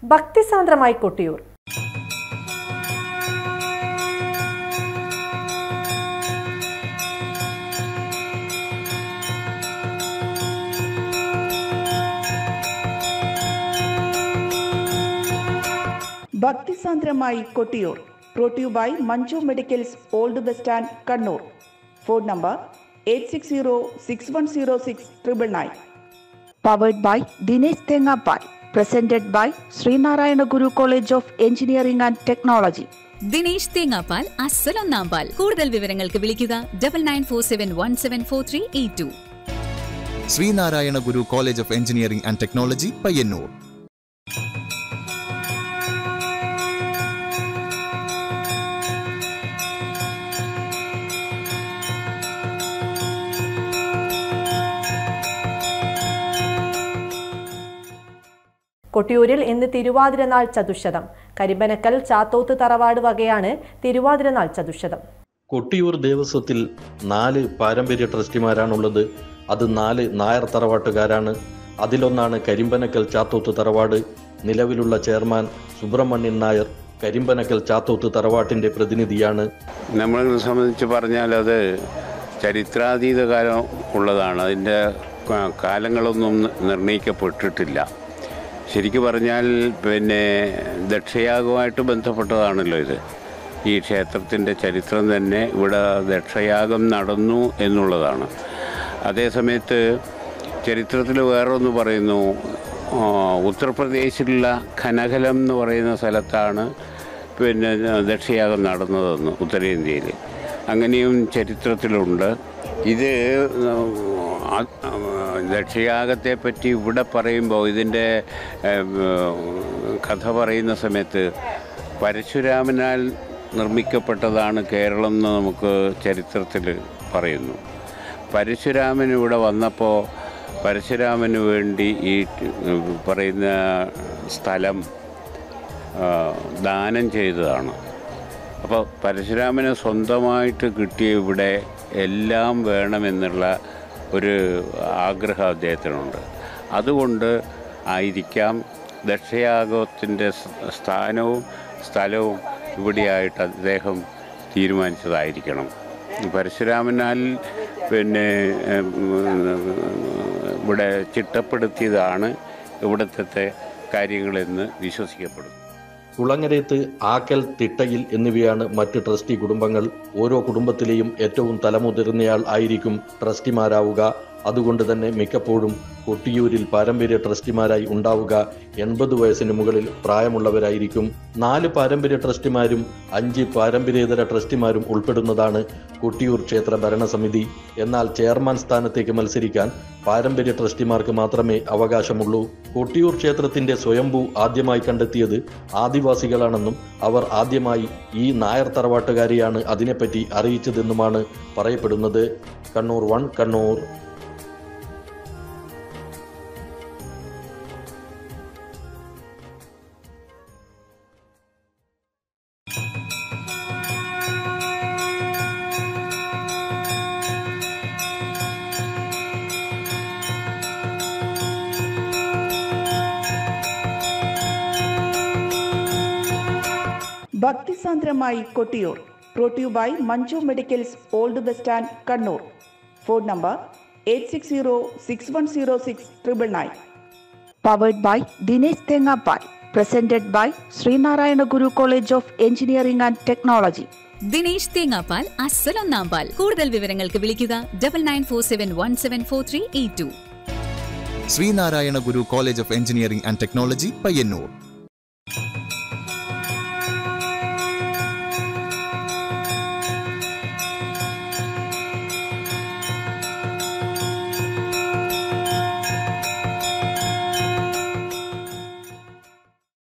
ഭക്തിസാന്ദ്രമായി കൊട്ടിയൂർ ഭക്തിസാന്ദ്രമായി Kottiyoor brought you by Manju medicals old bus stand Kannur phone number eight six zero six one zero six triple nine powered by Dinesh തേങ്ങാപ്പാൽ presented by Sreenarayana Guru college of engineering and technology Dinesh തേങ്ങാപ്പാൽ അസലൊന്നാം പാൽ കൂടുതൽ വിവരങ്ങൾക്ക് വിളിക്കുക double nine four seven one seven four three eight two Sreenarayana Guru college of engineering and technology Payyanur കൊട്ടിയൂരിൽ ഇന്ന് തിരുവാതിരനാൾ ചതുശതം കരിമ്പനക്കൽ ചാത്തോത്ത് തറവാട് വകയാണ് തിരുവാതിരനാൾ ചതുശതം കൊട്ടിയൂർ ദേവസ്വത്തിൽ നാല് പാരമ്പര്യ ട്രസ്റ്റിമാരാണുള്ളത് അത് നാല് നായർ തറവാട്ടുകാരാണ് അതിലൊന്നാണ് കരിമ്പനക്കൽ ചാത്തോത്ത് തറവാട് നിലവിലുള്ള ചെയർമാൻ സുബ്രഹ്മണ്യൻ നായർ കരിമ്പനക്കൽ ചാത്തോത്ത് തറവാട്ടിന്റെ പ്രതിനിധിയാണ് നമ്മളെ സംബന്ധിച്ച് പറഞ്ഞാൽ അത് ചരിത്രാതീത കാലം ഉള്ളതാണ് അതിൻ്റെ ക- കാലങ്ങളൊന്നും നി- നിർണയിക്കപ്പെട്ടിട്ടില്ല ശരിക്കും പറഞ്ഞാൽ പിന്നെ ദക്ഷയാഗവുമായിട്ട് ബന്ധപ്പെട്ടതാണല്ലോ ഇത് ഈ ക്ഷേത്രത്തിൻ്റെ ചരിത്രം തന്നെ ഇവിടെ ദക്ഷയാഗം നടന്നു എന്നുള്ളതാണ് അതേസമയത്ത് ചരിത്രത്തിൽ വേറൊന്ന് പറയുന്നു ആ, ഉത്തർപ്രദേശിലുള്ള ഖനകലം എന്ന് പറയുന്ന സ്ഥലത്താണ് പിന്നെ ദക്ഷയാഗം നടന്നതെന്ന് ഉത്തരേന്ത്യയിൽ അങ്ങനെയും ചരിത്രത്തിലുണ്ട് ഇത് ആ- ദക്ഷയാഗത്തെ പറ്റി ഇവിടെ പറയുമ്പോൾ ഇതിൻ്റെ ഏം, കഥ പറയുന്ന സമയത്ത് പരശുരാമനാൽ നിർമ്മിക്കപ്പെട്ടതാണ് കേരളം എന്ന് നമുക്ക് ചരിത്രത്തിൽ പറയുന്നു പരശുരാമൻ ഇവിടെ വന്നപ്പോൾ പരശുരാമന് വേണ്ടി ഈ പറയുന്ന സ്ഥലം ആ, ദാനം ചെയ്തതാണ് അപ്പോൾ പരശുരാമന് സ്വന്തമായിട്ട് കിട്ടിയ ഇവിടെ എല്ലാം വേണമെന്നുള്ള ഒരു ആഗ്രഹം അദ്ദേഹത്തിനുണ്ട് അതുകൊണ്ട് ആയിരിക്കാം ദക്ഷയാഗത്തിൻ്റെ സ്ഥാനവും സ്ഥലവും ഇവിടെയായിട്ട് അദ്ദേഹം തീരുമാനിച്ചതായിരിക്കണം പരശുരാമനാൽ പിന്നെ ഉം, ഇവിടെ ചിട്ടപ്പെടുത്തിയതാണ് ഇവിടുത്തെ കാര്യങ്ങളെന്ന് വിശ്വസിക്കപ്പെടുന്നു കുളങ്ങരയത്ത് ആക്കൽ തിട്ടയിൽ എന്നിവയാണ് മറ്റ് ട്രസ്റ്റി കുടുംബങ്ങൾ ഓരോ കുടുംബത്തിലെയും ഏറ്റവും തലമുതിർന്നയാൾ ആയിരിക്കും ട്രസ്റ്റിമാരാവുക അതുകൊണ്ട് തന്നെ മിക്കപ്പോഴും കൊട്ടിയൂരിൽ പാരമ്പര്യ ട്രസ്റ്റിമാരായി ഉണ്ടാവുക എൺപത് വയസ്സിന് മുകളിൽ പ്രായമുള്ളവരായിരിക്കും നാല് പാരമ്പര്യ ട്രസ്റ്റിമാരും അഞ്ച് പാരമ്പര്യേതര ട്രസ്റ്റിമാരും ഉൾപ്പെടുന്നതാണ് കൊട്ടിയൂർ ക്ഷേത്ര ഭരണസമിതി എന്നാൽ ചെയർമാൻ സ്ഥാനത്തേക്ക് മത്സരിക്കാൻ പാരമ്പര്യ ട്രസ്റ്റിമാർക്ക് മാത്രമേ അവകാശമുള്ളൂ കൊട്ടിയൂർ ക്ഷേത്രത്തിന്റെ സ്വയംഭൂ ആദ്യമായി കണ്ടെത്തിയത് ആദിവാസികളാണെന്നും അവർ ആദ്യമായി ഈ നായർ തറവാട്ടുകാരെയാണ് അതിനെപ്പറ്റി അറിയിച്ചതെന്നുമാണ് പറയപ്പെടുന്നത് കണ്ണൂർ വൺ കണ്ണൂർ ഭക്തിസാന്ദ്രമായി Kottiyoor brought you by Manju medicals old bus stand Kannur phone number eight six zero six one zero six triple nine powered by Dinesh തേങ്ങാപ്പാൽ presented by Sreenarayana Guru college of engineering and technology Dinesh തേങ്ങാപ്പാൽ അസലൊന്നാം പാൽ കൂടുതൽ വിവരങ്ങൾക്ക് വിളിക്കുക double nine four seven one seven four three eight two Sreenarayana Guru college of engineering and technology Payyanur